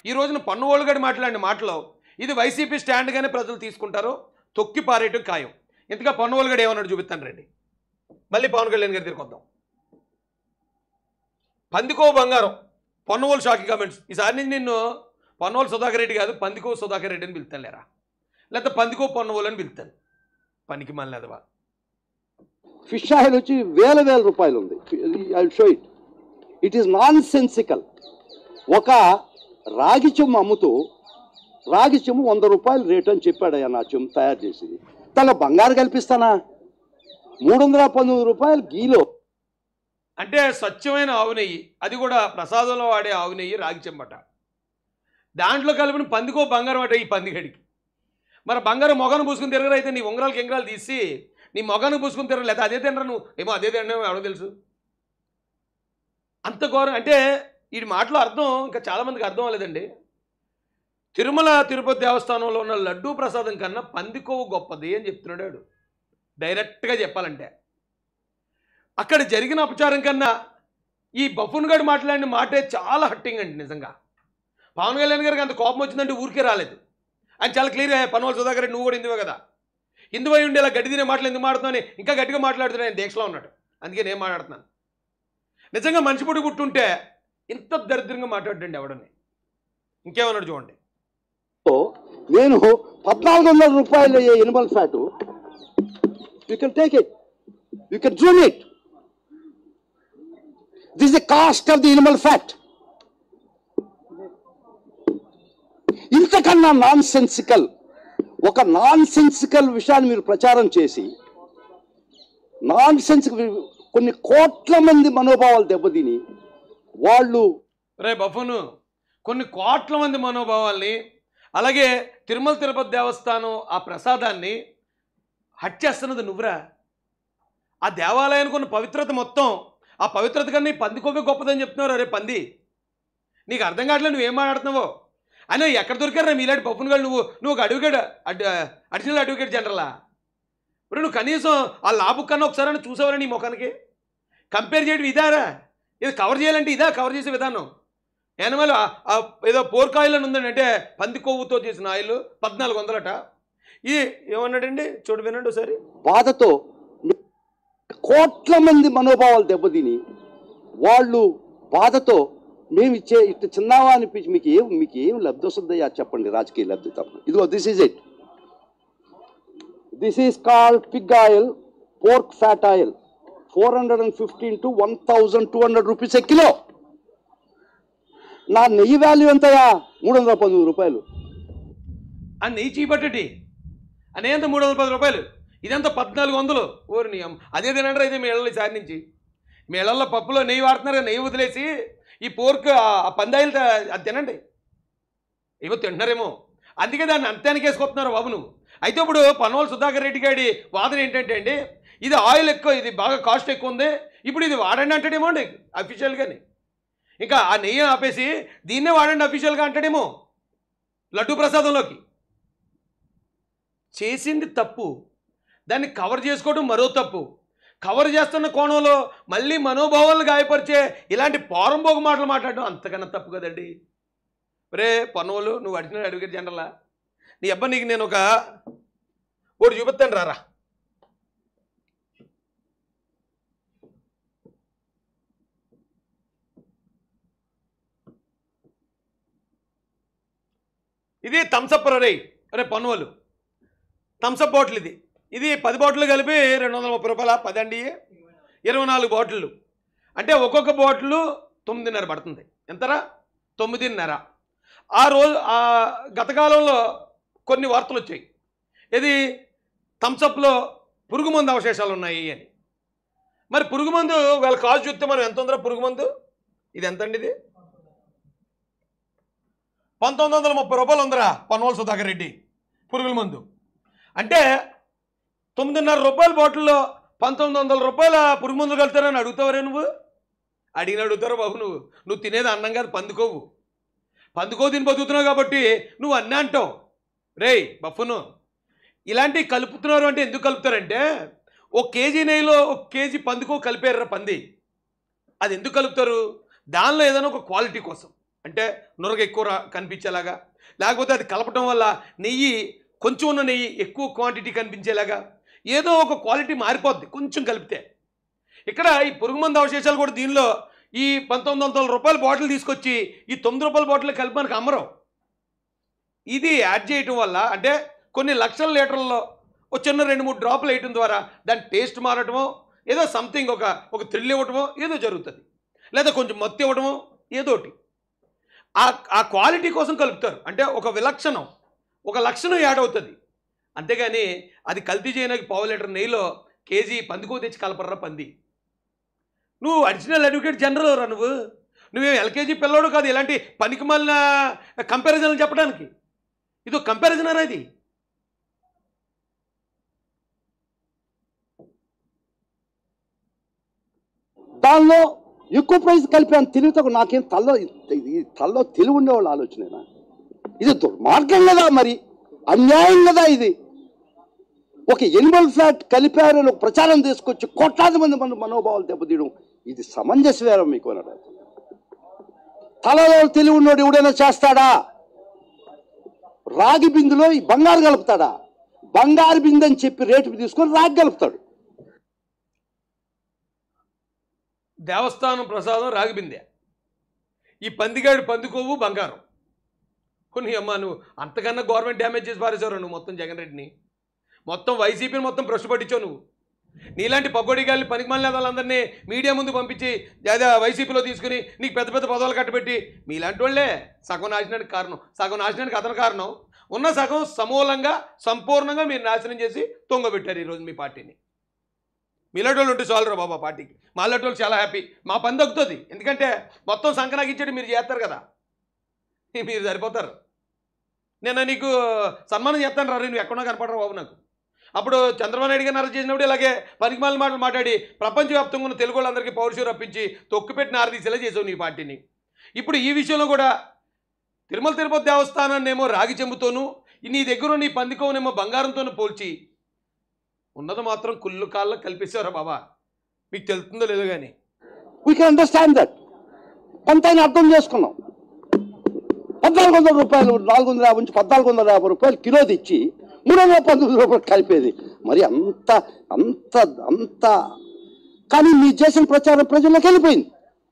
ఈ రోజున పన్ను ఓళ్ళగడి మాట్లాడిన మాటలో ఇది వైసీపీ స్టాండ్గానే ప్రజలు తీసుకుంటారు తొక్కి పారేయటం ఖాయం ఇంతగా పన్ను ఓళ్ళగడి ఏమన్నాడు చూపిస్తాను రండి మళ్ళీ పవన్ కళ్యాణ్ గారి దగ్గరికి వద్దాం పందికో బంగారం పొన్నవోలు షాకింగ్ కామెంట్స్ ఈసారి నుంచి నిన్ను పొన్నవోలు సుధాకర్ రెడ్డి కాదు పందికో సుధాకర్ రెడ్డి అని పిలుతాను లేరా లేకపోతే పందికో పొన్నవోలు అని పిలుతాను పనికి మళ్ళీ అదవా ఫిష్ ఆయిల్ వచ్చి వేల వేల రూపాయలు ఉంది I show it it is nonsensical ఒక రాగి చెమ్ము అమ్ముతూ రాగి చెమ్ము వంద రూపాయలు రేటు అని చెప్పాడయ్యా నా చెమ్ము తయారు చేసింది దానిలో బంగారు కల్పిస్తానా మూడు వందల పంతొమ్మిది రూపాయలు గీలో అంటే స్వచ్ఛమైన ఆవు నెయ్యి అది కూడా ప్రసాదంలో వాడే ఆవు నెయ్యి రాగి చెంబట దాంట్లో కలిపిన పందికో బంగారం అట ఈ పందిగడికి మరి బంగారం మొగను పూసుకుని తిరగరు అయితే నీ ఉంగరాలకి ఎంగరాలు తీసి నీ మొగను పూసుకుని తిరగరు లేదా అదే తినరా నువ్వు ఏమో అదే తినడం ఎవడో తెలుసు అంత ఘోరం అంటే ఈ మాటలో అర్థం ఇంకా చాలామందికి అర్థం అవ్వలేదండి తిరుమల తిరుపతి దేవస్థానంలో ఉన్న లడ్డూ ప్రసాదం కన్నా పందికోవు గొప్పది అని చెప్తున్నాడు వాడు. డైరెక్ట్గా చెప్పాలంటే అక్కడ జరిగిన అపచారం కన్నా ఈ బఫున్ గడు మాట్లాడిన మాటే చాలా హట్టింగ్ అండి నిజంగా పవన్ కళ్యాణ్ గారికి అంత కోపం వచ్చిందంటే ఊరికే రాలేదు ఆయన చాలా క్లియర్గా పనవల్ సుధాకర్ రెడ్డి నువ్వు కూడా హిందువే కదా హిందువై ఉండి ఇలా గడ్డి తినే మాటలు ఎందుకు మాడుతున్నావు అని ఇంకా గట్టిగా మాట్లాడుతున్నాను ఆయన దీక్షలో ఉన్నాడు అందుకే నేను మాట్లాడుతున్నాను నిజంగా మనిషి పుట్టి పుట్టుంటే ఇంత దరిద్రంగా మాట్లాడండి ఎవడని ఇంకేమన్నాడు చూడండి నేను పద్నాలుగు వందల రూపాయలు animal fat you can take it you can zoom it this the cost of the animal fat ఇంతకన్నా నాన్ సెన్సికల్ ఒక నాన్ సెన్సికల్ విషయాన్ని మీరు ప్రచారం చేసి నాన్ సెన్సికల్ కొన్ని కోట్ల మంది మనోభావాలు దెబ్బతిని వాళ్ళు రే బఫును కొన్ని కోట్ల మంది మనోభావాల్ని అలాగే తిరుమల తిరుపతి దేవస్థానం ఆ ప్రసాదాన్ని హట్ చేస్తున్నది నువ్వురా ఆ దేవాలయానికి ఉన్న పవిత్రత మొత్తం ఆ పవిత్రత కన్నా ఈ పంది కొవ్వే గొప్పదని చెప్తున్నారు అరే పంది నీకు అర్థం కావట్లేదు నువ్వేం మాట్లాడుతున్నావో అయినా ఎక్కడ దొరికారా మీలాంటి బఫున్ గారు నువ్వు నువ్వు ఒక అడ్వకేట్ అడ్ అడిషనల్ అడ్వకేట్ జనరలా ఇప్పుడు నువ్వు కనీసం ఆ లాభు కన్నా ఒకసారి చూసావరా నీ ముఖానికి కంపేర్ చేయడం ఇదారా ఇది కవర్ చేయాలంటే ఇదా కవర్ చేసే విధానం యానిమల్ ఏదో పోర్క్ ఆయిల్ అని ఉందండి అంటే పంది కొవ్వుతో చేసిన ఆయిల్ పద్నాలుగు వందలట ఇది ఏమన్నాడండి చూడు వినండి ఒకసారి బాధతో కోట్ల మంది మనోభావాలు దెబ్బతిని వాళ్ళు బాధతో మేము ఇచ్చే ఇట్లా చిన్నావా అనిపించి మీకు ఏం మీకు ఏం లబ్ధి వస్తుందయ్యా చెప్పండి రాజకీయ లబ్ధి తప్ప ఇదిగో this is it this is called pig oil pork fat oil four hundred and fifteen to one thousand two hundred rupees a kilo నా నెయ్యి వాల్యూ ఎంతయా మూడు వందల పంతొమ్మిది రూపాయలు ఆ నెయ్యి చీపట్టటి అనేంత మూడు వందల పది రూపాయలు ఇదంతా పద్నాలుగు వందలు ఓరి నీ అమ్మ అదే తినండి అయితే మీ ఇళ్ళలో ఈసారి నుంచి మీ ఇళ్ళల్లో పప్పులో నెయ్యి వాడుతున్నారు కదా, నెయ్యి వదిలేసి ఈ పోర్క్ ఆ పందాయిలు అది తినండి ఏవో తింటున్నారేమో అందుకే దాన్ని అంతానికి వేసుకొస్తున్నారు బాబు నువ్వు అయితే ఇప్పుడు పనవల్ సుధాకర్ రెడ్డి గారి వాదన ఏంటంటే అండి ఇది ఆయిల్ ఎక్కువ ఇది బాగా కాస్ట్ ఎక్కువ ఉంది ఇప్పుడు ఇది వాడండి అంటాడేమో అండి అఫీషియల్గాని ఇంకా ఆ నెయ్యి ఆపేసి దీన్నే వాడండి అఫీషియల్గా అంటాడేమో లడ్డు ప్రసాదంలోకి చేసింది తప్పు దాన్ని కవర్ చేసుకోవడం మరో తప్పు కవర్ చేస్తున్న కోణంలో మళ్ళీ మనోభావాలను గాయపరిచే ఇలాంటి పోరంబోగు మాటలు మాట్లాడడం అంతకన్నా తప్పు కదండి రే పనువులు నువ్వు అడిగిన అడ్వకేట్ జనరలా నీ అబ్బా నీకు నేను ఒక ఒకటి చూపిస్తాను రారా ఇది థమ్సప్ రే రే పన్నువలు థమ్సప్ బాటిల్ ఇది ఇది పది బాటిల్ కలిపి రెండు వందల ముప్పై రూపాయల పది అండి ఇరవై నాలుగు బాటిళ్ళు అంటే ఒక్కొక్క బాటిల్ తొమ్మిదిన్నర పడుతుంది ఎంతరా తొమ్మిదిన్నర ఆ రోజు ఆ గత కాలంలో కొన్ని వార్తలు వచ్చాయి ఇది థమ్సప్లో పురుగు మందు అవశేషాలు ఉన్నాయి అని మరి పురుగు మందు వాళ్ళ కాజు చూస్తే మనం ఎంత ఉందిరా పురుగు మందు ఇది ఎంత అండి ఇది పంతొమ్మిది వందల ముప్పై రూపాయలు ఉందిరా పన్వల్ సుధాకర్ రెడ్డి పురుగుల మందు అంటే తొమ్మిదిన్నర రూపాయల బాటిల్లో పంతొమ్మిది వందల రూపాయల పురుగు మందులు కలుతారని అడుగుతావరే నువ్వు అడిగిన అడుగుతారు బాబు నువ్వు నువ్వు తినేది అన్నం కాదు పందుకోవు పందుకో తిని బతుకుతున్నావు కాబట్టి నువ్వు అన్నీ అంటావు రేయ్ బఫును ఇలాంటివి కలుపుతున్నారు అంటే ఎందుకు కలుపుతారంటే ఒక కేజీ నెయ్యిలో ఒక కేజీ పందుకో కలిపారు పంది అది ఎందుకు కలుపుతారు దానిలో ఏదైనా ఒక క్వాలిటీ కోసం అంటే నురగ ఎక్కువ రా కనిపించేలాగా లేకపోతే అది కలపటం వల్ల నెయ్యి కొంచెం ఉన్న నెయ్యి ఎక్కువ క్వాంటిటీ కనిపించేలాగా ఏదో ఒక క్వాలిటీ మారిపోద్ది కొంచెం కలిపితే ఇక్కడ ఈ పురుగు మందు అవశేషాలు కూడా దీనిలో ఈ పంతొమ్మిది వందల రూపాయల బాటిల్ తీసుకొచ్చి ఈ తొమ్మిది రూపాయల బాటిల్ కలిపి మనకు అమ్మరం ఇది యాడ్ చేయటం వల్ల అంటే కొన్ని లక్షల లీటర్లలో ఒక చిన్న రెండు మూడు డ్రాపులు వేయటం ద్వారా దాని టేస్ట్ మారటమో ఏదో సంథింగ్ ఒక ఒక థ్రిల్ ఇవ్వటమో ఏదో జరుగుతుంది లేదా కొంచెం మత్తు ఇవ్వటమో ఏదోటి ఆ ఆ క్వాలిటీ కోసం కలుపుతారు అంటే ఒక విలక్షణం ఒక లక్షణం యాడ్ అవుతుంది అంతేగాని అది కల్తీ చేయడానికి పావు లీటర్ నెయ్యిలో కేజీ పందికో తెచ్చి కలపర్రా పంది నువ్వు అడిషనల్ అడ్వకేట్ జనరల్ రా నువ్వు నువ్వేం ఎల్కేజీ పిల్లోడు కాదు ఇలాంటి పనికి మాలిన కంపారిజన్లు చెప్పడానికి ఇది ఒక కంపారిజన్ అరా ఇది దానిలో ఎక్కువ ప్రైస్ కలిపాను తెలివితో నాకేం తల్లో ఈ తల్లో తెలివి ఉండేవాళ్ళు ఆలోచనేనా ఇది దుర్మార్గం కదా మరి అన్యాయం కదా ఇది ఒక ఎనిమల్ ఫ్లాట్ కలిపారని ఒక ప్రచారం తీసుకొచ్చి కోట్లాది మంది మన మనోభావాలు దెబ్బతీయడం ఇది సమంజసమేరా మీకు అన్నాడు తలలో తెలివి ఉన్నోడు ఎవడైనా చేస్తాడా రాగి బిందులో ఈ బంగారు కలుపుతాడా బంగారు బిందు అని చెప్పి రేటు తీసుకొని రాగి కలుపుతాడు దేవస్థానం ప్రసాదం రాగిబిందె ఈ పందిగాడి పందికొవ్వు బంగారం కొన్ని అమ్మా నువ్వు అంతకన్నా గవర్నమెంట్ డ్యామేజ్ చేసి పారేశారు నువ్వు మొత్తం జగన్ రెడ్డిని మొత్తం వైసీపీని మొత్తం భ్రష్టు పట్టించావు నువ్వు నీలాంటి పగ్గొడి గాలి పనికి మళ్ళీ వాళ్ళందరినీ మీడియా ముందు పంపించి అదే వైసీపీలో తీసుకుని నీకు పెద్ద పెద్ద పదవులు కట్టబెట్టి మీలాంటి వాళ్ళే సగం నాశనానికి కారణం సగం నాశనానికి అతని కారణం ఉన్న సగం సమూలంగా సంపూర్ణంగా మీరు నాశనం చేసి తొంగబెట్టారు ఈరోజు మీ పార్టీని మీలాంటి వాళ్ళు ఉంటే చాలురా బాబా పార్టీకి మాలాంటి వాళ్ళు చాలా హ్యాపీ మా పని తగ్గుతుంది ఎందుకంటే మొత్తం సంకనాకిచ్చేది మీరు చేస్తారు కదా మీరు సరిపోతారు నేను నీకు సన్మానం చేస్తాను రా నువ్వు ఎక్కడో కనపడరా బాబు నాకు అప్పుడు చంద్రబాబు నాయుడు గారిని అరెస్ట్ చేసినప్పుడు ఇలాగే పనికిమాల మాటలు మాట్లాడి ప్రపంచవ్యాప్తంగా ఉన్న తెలుగు వాళ్ళందరికీ పౌరుషం రప్పించి తొక్కుపెట్టిన ఆరదీసేలా చేసావు నీ పార్టీని ఇప్పుడు ఈ విషయంలో కూడా తిరుమల తిరుపతి దేవస్థానాన్ని ఏమో రాగి చెంబుతోనూ నీ దగ్గర నీ పందికోనేమో బంగారంతోనూ పోల్చి ఉన్నది మాత్రం కుళ్ళు కాళ్ళ కల్పించారా బాబా మీకు తెలుస్తుందో లేదో కానీ వీ కెన్ అండర్స్టాండ్ దట్ కొంత అర్థం చేసుకున్నాం పద్నాలుగు వందల రూపాయలు నాలుగు వందల యాభై నుంచి పద్నాలుగు వందల యాభై రూపాయలు కిలో తెచ్చి మూడు వందల పంతొమ్మిది రూపాయలు కలిపేది మరి అంత అంత అంత కానీ మీరు చేసిన ప్రచారం ప్రజల్లోకి వెళ్ళిపోయింది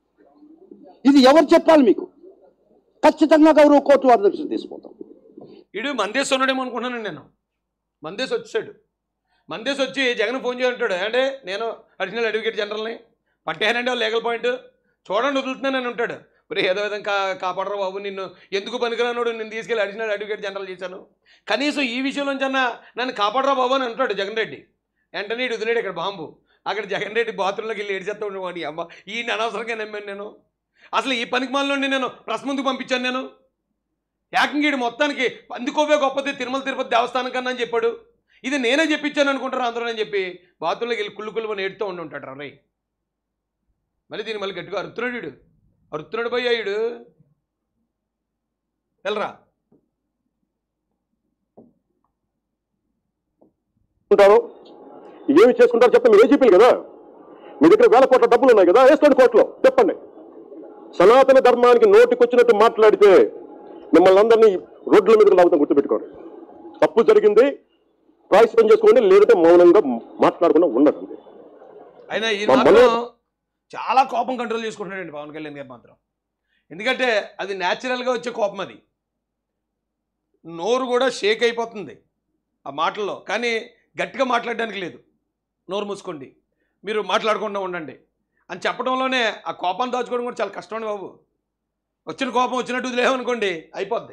ఇది ఎవరు చెప్పాలి మీకు ఖచ్చితంగా గౌరవ కోర్టు వారి దృష్టి తీసుకుంటాం ఇడు మందేసి ఉన్నాడేమో అనుకున్నాను నేను మందేసి వచ్చాడు మందేసి వచ్చి జగన్ ఫోన్ చేయంటాడు అంటే నేను అడిషనల్ అడ్వకేట్ జనరల్ని పట్టేనండి లీగల్ పాయింట్ చూడండి వదులుతున్నానని ఉంటాడు మరి ఏదో విధంగా కా కాపాడరా బాబు నిన్ను ఎందుకు పనికిరానోడు నేను తీసుకెళ్ళి అడిషనల్ అడ్వకేట్ జనరల్ చేశాను కనీసం ఈ విషయంలోంచన్నా నన్ను కాపాడరా బాబు అని అంటాడు జగన్ రెడ్డి వెంటనే ఇటు వదిలేడు ఇక్కడ బాంబు అక్కడ జగన్ రెడ్డి బాత్రూంలోకి వెళ్ళి ఏడిచేస్తా ఉండేవాడి అమ్మ ఈయన అనవసరంగా నమ్మాను నేను అసలు ఈ పనికి నుండి నేను ప్రెస్ ముందుకు పంపించాను నేను ఏకంగీడు మొత్తానికి పందికోవే గొప్పది తిరుమల తిరుపతి దేవస్థానం కన్నా అని చెప్పాడు ఇది నేనే చెప్పించాను అనుకుంటారు అందరూ అని చెప్పి బాత్రూంలోకి వెళ్ళి కుళ్ళు కుళ్ళు ఏడుతూ ఉండి ఉంటాడు రై మళ్ళీ దీన్ని మళ్ళీ గట్టిగా అరుతున్నాడు వీడు అరుతున్నాడు పోయా వీడు వెళ్ళరా ఉంటారు ఏమి చేసుకుంటారు చెప్పండి మీరు ఏజీపీలు కదా మీ దగ్గర వేల కోట్ల డబ్బులు ఉన్నాయి కదా వేసుకోండి కోట్లు చెప్పండి సనాతన ధర్మానికి నోటికొచ్చినట్టు మాట్లాడితే మిమ్మల్ని అందరినీ రోడ్ల మీద లాగుతాం గుర్తుపెట్టుకోండి తప్పు జరిగింది ప్రాయశ్చితం చేసుకోండి లేదంటే మౌనంగా మాట్లాడకుండా ఉండదు అంతే అయినా ఈ మా మాత్రం మనో- చాలా కోపం కంట్రోల్ చేసుకుంటున్నాడండి పవన్ కళ్యాణ్ గారు మాత్రం ఎందుకంటే అది న్యాచురల్గా వచ్చే కోపం అది నోరు కూడా షేక్ అయిపోతుంది ఆ మాటల్లో కానీ గట్టిగా మాట్లాడడానికి లేదు నోరు మూసుకోండి మీరు మాట్లాడకుండా ఉండండి అని చెప్పడంలోనే ఆ కోపాన్ని దాచుకోవడం కూడా చాలా కష్టం అండి బాబు వచ్చిన కోపం వచ్చినట్టు వదిలేమనుకోండి అయిపోద్ది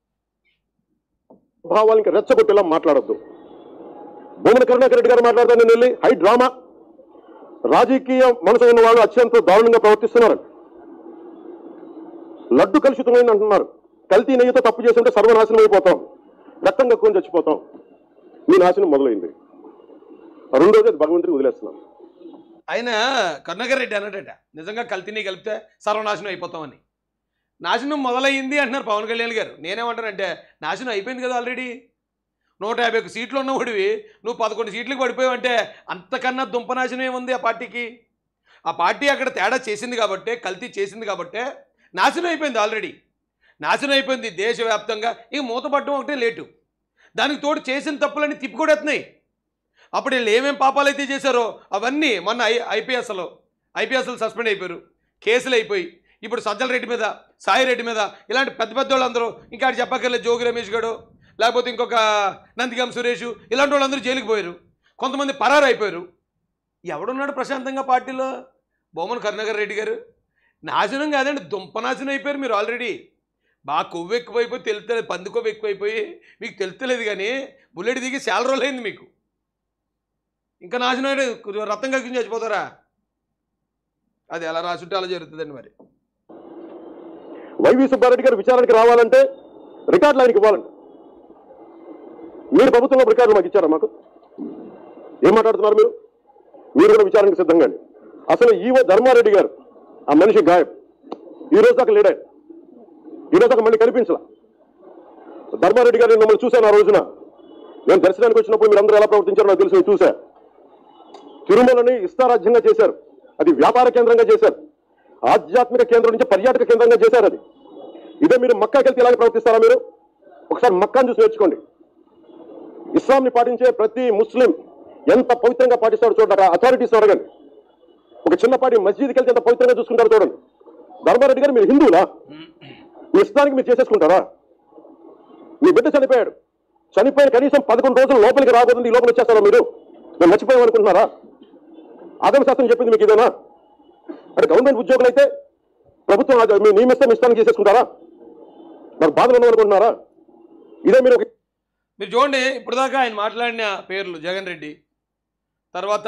భావానికి రెచ్చగొట్టేలా మాట్లాడొద్దు భూమన కరుణాకర్ రెడ్డి గారు మాట్లాడతాను నేను వెళ్ళి హై డ్రామా రాజకీయ మనసు ఉన్న వాళ్ళు అత్యంత దారుణంగా ప్రవర్తిస్తున్నారు లడ్డు కలుషితమైంది అంటున్నారు కల్తీ నెయ్యితో తప్పు చేసి ఉంటే సర్వనాశనం అయిపోతాం రక్తం కక్కుని చచ్చిపోతాం మీ నాశనం మొదలైంది రెండోది అది భగవంతుడికి వదిలేస్తున్నాం ఆయన కరుణాకర్ రెడ్డి అన్నాడట నిజంగా కల్తీని కలిపితే సర్వనాశనం అయిపోతామని నాశనం మొదలయ్యింది అంటున్నారు పవన్ కళ్యాణ్ గారు నేనేమంటానంటే నాశనం అయిపోయింది కదా ఆల్రెడీ నూట యాభై ఒక్క సీట్లు ఉన్నవాడివి నువ్వు పదకొండు సీట్లకు పడిపోయావంటే అంతకన్నా దుంపనాశనం ఏముంది ఆ పార్టీకి ఆ పార్టీ అక్కడ తేడా చేసింది కాబట్టే కల్తీ చేసింది కాబట్టే నాశనం అయిపోయింది ఆల్రెడీ నాశనం అయిపోయింది దేశవ్యాప్తంగా ఇక మూతపడడం ఒకటే లేటు దానికి తోడు చేసిన తప్పులన్నీ తిప్పికొడేస్తున్నాయి అప్పుడు వీళ్ళు ఏమేం పాపాలు అయితే చేశారో అవన్నీ మొన్న ఐ ఐపీఎస్లో ఐపీఎస్లు సస్పెండ్ అయిపోయారు కేసులు అయిపోయి ఇప్పుడు సజ్జల రెడ్డి మీద సాయి రెడ్డి మీద ఇలాంటి పెద్ద పెద్ద వాళ్ళందరూ ఇంకా ఆడు చెప్పక్కర్లేదు జోగి రమేష్ గడు లేకపోతే ఇంకొక నందిగం సురేష్ ఇలాంటి వాళ్ళందరూ జైలుకి పోయారు కొంతమంది పరారు అయిపోయారు ఎవడున్నాడు ప్రశాంతంగా పార్టీలో బొమ్మన్ కరుణాకర్ రెడ్డి గారు నాశనం కాదండి దుంపనాశనం అయిపోయారు మీరు ఆల్రెడీ బాగా కొవ్వు ఎక్కువైపోయి తెలుస్తలేదు పంది కొవ్వు ఎక్కువైపోయి మీకు తెలుస్తలేదు కానీ బుల్లెట్ దిగి చాలా రోజులు అయింది మీకు ఇంకా నాశనం అయ్యాడు రక్తం కలిగి చచ్చిపోతారా అది ఎలా రాసుంటే అలా జరుగుతుందండి మరి వైవి సుబ్బారెడ్డి గారు విచారణకి రావాలంటే రికార్డులు ఆయనకి ఇవ్వాలండి మీరు ప్రభుత్వంలో రికార్డులు మాకు ఇచ్చారా మాకు ఏం మాట్లాడుతున్నారు మీరు మీరు కూడా విచారణకు సిద్ధంగా అండి. అసలు ఈవో ధర్మారెడ్డి గారు ఆ మనిషి గాయం ఈ రోజు దాకా లేడాడు ఈ రోజు దాకా మళ్ళీ కనిపించలా ధర్మారెడ్డి గారిని మిమ్మల్ని చూశాను ఆ రోజున నేను దర్శనానికి వచ్చినప్పుడు మీరు అందరూ ఎలా ప్రవర్తించారో నాకు తెలుసు నేను చూశా తిరుమలని ఇష్టారాజ్యంగా చేశారు అది వ్యాపార కేంద్రంగా చేశారు ఆధ్యాత్మిక కేంద్రం నుంచి పర్యాటక కేంద్రంగా చేశారు అది ఇదే మీరు మక్కాకి వెళ్తే ఇలాగే ప్రవర్తిస్తారా మీరు ఒకసారి మక్కాను చూసి నేర్చుకోండి ఇస్లాంని పాటించే ప్రతి ముస్లిం ఎంత పవిత్రంగా పాటిస్తాడో చూడండి అథారిటీస్ అడగండి ఒక చిన్నపాటి మసీదుకి వెళ్తే ఎంత పవిత్రంగా చూసుకుంటారో చూడండి ధర్మారెడ్డి గారు మీరు హిందువులా మీ ఇష్టానికి మీరు చేసేసుకుంటారా మీ బిడ్డ చనిపోయాడు చనిపోయిన కనీసం పదకొండు రోజులు లోపలికి రాబోతుంది ఈ లోపల వచ్చేస్తారా మీరు మేము మర్చిపోయాం అనుకుంటున్నారా ఆగమ శాస్త్రం చెప్పింది మీకు ఇదేనా అంటే గవర్నమెంట్ ఉద్యోగులు అయితే ప్రభుత్వం అది మీ నియమిస్తే మీ ఇష్టానికి చేసేసుకుంటారా మరి బాధలు ఉన్నారనుకుంటున్నారా ఇదే మీరు ఒక మీరు చూడండి ఇప్పుడు దాకా ఆయన మాట్లాడిన పేర్లు జగన్ రెడ్డి తర్వాత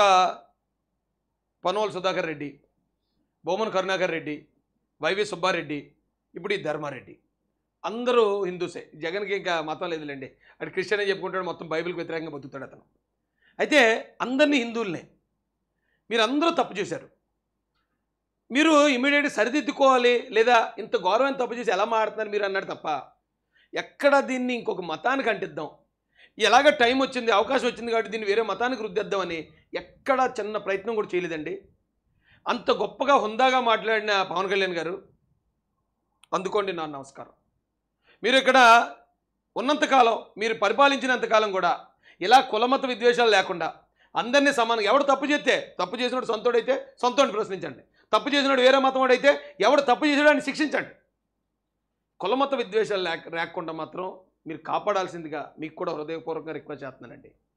పనోల్ సుధాకర్ రెడ్డి బొమ్మన్ కరుణాకర్ రెడ్డి వైవి సుబ్బారెడ్డి ఇప్పుడు ఈ ధర్మారెడ్డి అందరూ హిందూసే జగన్కి ఇంకా మతం లేదులేండి అటు క్రిస్టియన్ అని చెప్పుకుంటాడు మొత్తం బైబిల్కి వ్యతిరేకంగా బతుకుతాడు అతను అయితే అందరినీ హిందువులనే మీరు అందరూ తప్పు చేశారు మీరు ఇమీడియట్గా సరిదిద్దుకోవాలి లేదా ఇంత గౌరవం తప్పు చేసి ఎలా మాడుతున్నారు మీరు అన్నాడు తప్ప ఎక్కడ దీన్ని ఇంకొక మతానికి అంటిద్దాం ఎలాగ టైం వచ్చింది అవకాశం వచ్చింది కాబట్టి దీన్ని వేరే మతానికి రుద్దేద్దామని ఎక్కడ చిన్న ప్రయత్నం కూడా చేయలేదండి అంత గొప్పగా హుందాగా మాట్లాడిన పవన్ కళ్యాణ్ గారు అందుకోండి నా నమస్కారం మీరు ఇక్కడ ఉన్నంతకాలం మీరు పరిపాలించినంతకాలం కూడా ఇలా కులమత విద్వేషాలు లేకుండా అందరినీ సమానం ఎవడు తప్పు చేస్తే తప్పు చేసినోడు సొంతోడైతే సొంతోడిని ప్రశ్నించండి తప్పు చేసినోడు వేరే మతం వాడైతే ఎవడు తప్పు చేసాడని శిక్షించండి కులమత విద్వేషాలు లేక లేకుండా మాత్రం మీరు కాపాడాల్సిందిగా మీకు కూడా హృదయపూర్వకంగా రిక్వెస్ట్ చేస్తున్నానండి